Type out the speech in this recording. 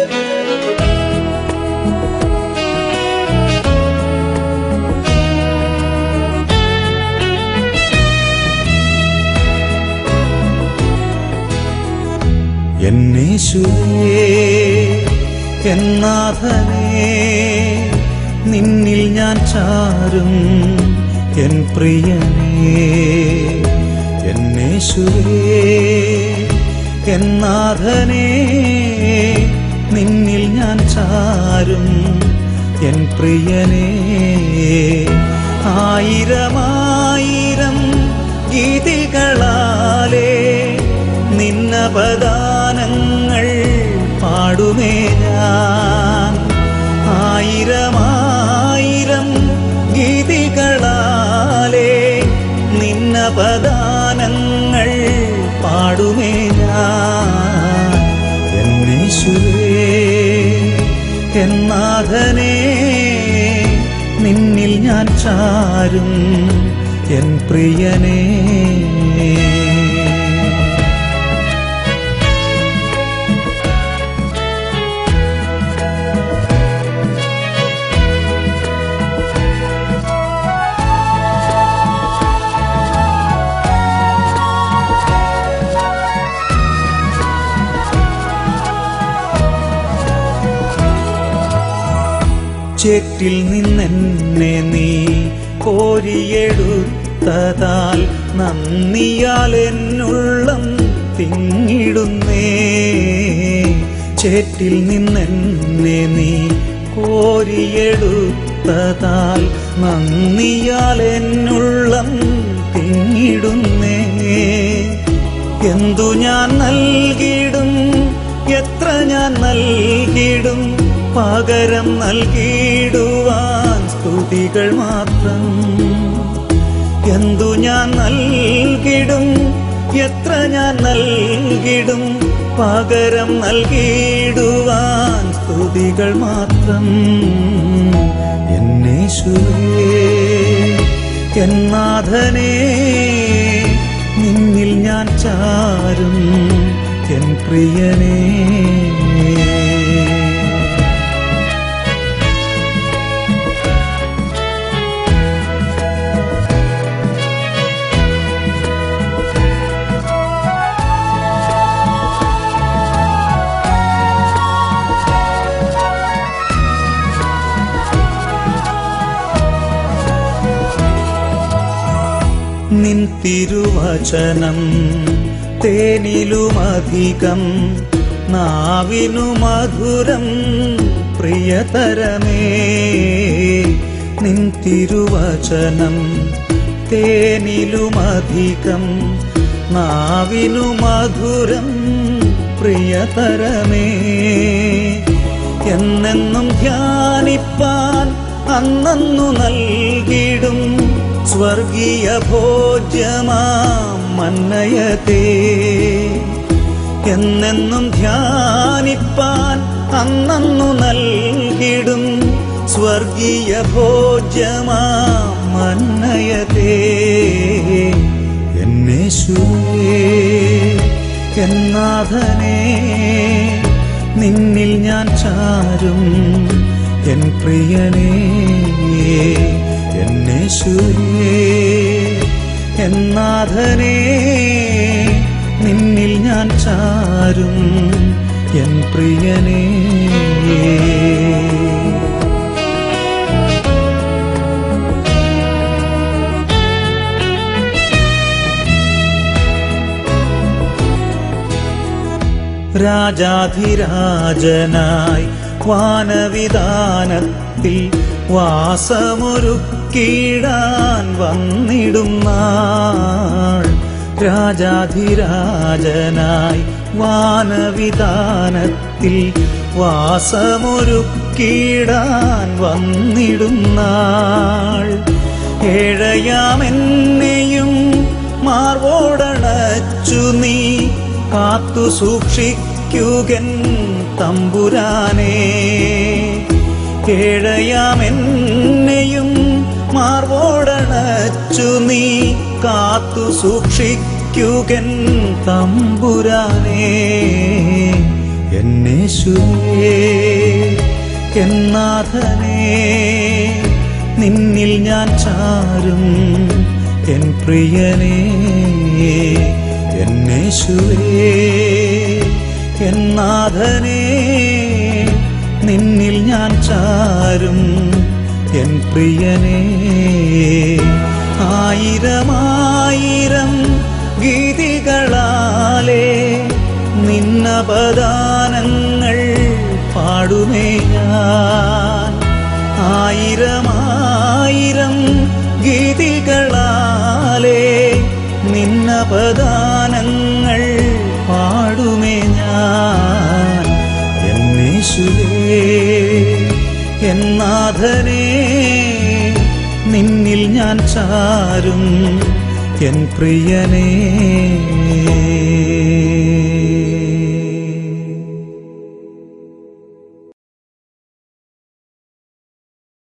എന്നേശുവേ എന്നാഥനേ നിന്നിൽ ഞാൻ ചാരും എൻ പ്രിയനേ എന്നേശുവേ എന്നാഥനേ നിന്നിൽ ഞാൻ ചാരും എൻ പ്രിയനേ ആയിരമായിരം ഗീതികളാലേ നിന്നപദാനങ്ങൾ പാടുമേ ഞാൻ ആയിരമായിരം ഗീതികളാലേ നിന്നപദാനങ്ങൾ പാടുമേ ഞാൻ എന്നേശുവേ എന്നാഥനേ നിന്നിൽ ഞാൻ ചാരും എൻ പ്രിയനേ ചേറ്റിൽ നിന്നെന്നെ നീ കോരിയെടുത്തതാൽ നന്ദിയാൽ എന്നുള്ളം തിങ്ങിടുന്നേ ചേറ്റിൽ നിന്നെന്നെ നീ കോരിയെടുത്തതാൽ നന്ദിയാൽ എന്നുള്ളം തിങ്ങിടുന്നേ എന്തു ഞാൻ നൽകിടും എത്ര ഞാൻ നൽകിടും പകരം നൽകിടുവാൻ സ്തുതികൾ മാത്രം എന്തു ഞാൻ നൽകിടും എത്ര ഞാൻ നൽകിടും പകരം നൽകിടുവാൻ സ്തുതികൾ മാത്രം എന്നേശുവേ എന്നാഥനേ നിന്നിൽ ഞാൻ ചാരും എൻ പ്രിയനേ നിൻ തിരുവചനം തേനിലുമധികം നാവിനു മധുരം പ്രിയതരമേ നിൻ തിരുവചനം തേനിലുമധികം നാവിനു മധുരം പ്രിയതരമേ എന്നെന്നും ധ്യാനിപ്പാൻ അന്നു നൽകിടും സ്വർഗീയ ഭോജ്യമാം മന്നയതേ എന്നെന്നും ധ്യാനിപ്പാൻ അന്നു നൽകിടും സ്വർഗീയ ഭോജ്യമാം മന്നയതേ എന്നേശുവേ എന്നാഥനേ നിന്നിൽ ഞാൻ ചാരും എൻ പ്രിയനേ എന്നേശുവേ എന്നാഥനേ നിന്നിൽ ഞാൻ ചാരും എൻ പ്രിയനേ രാജാധിരാജനായി വാനവിധാനത്തിൽ വാസമൊരുക്കിടാൻ വന്നിടും നാൾ രാജാധിരാജനായി വാനവിധാനത്തിൽ വാസമൊരുക്കിടാൻ വന്നിടും നാൾ ഏഴയാമെന്നെയും മാർവോടണച്ചു നീ കാത്തു സൂക്ഷിക്കുകൻ തമ്പുരാനേ ഏഴയാമെന്നെയും മാർവോടണച്ചു നീ കാത്തു സൂക്ഷിക്കുകൻ തമ്പുരാനേ എന്നേശുവേ എന്നാഥനേ നിന്നിൽ ഞാൻ ചാരും എൻ പ്രിയനേ എന്നേശുവേ എന്നാഥനേ നിന്നിൽ ഞാൻ ചാരും എൻ പ്രിയനേ ആയിരമായിരം ഗീതികളാലേ നിന്നപദാനങ്ങൾ പാടുമേ ഞാൻ ആയിരമായിരം ഗീതികളാലേ നിന്നപദാനങ്ങൾ പാടുമേ ഞാൻ എന്നേശുവേ എന്നാഥനേ നിന്നിൽ ഞാൻ ചാരും എൻ പ്രിയനേ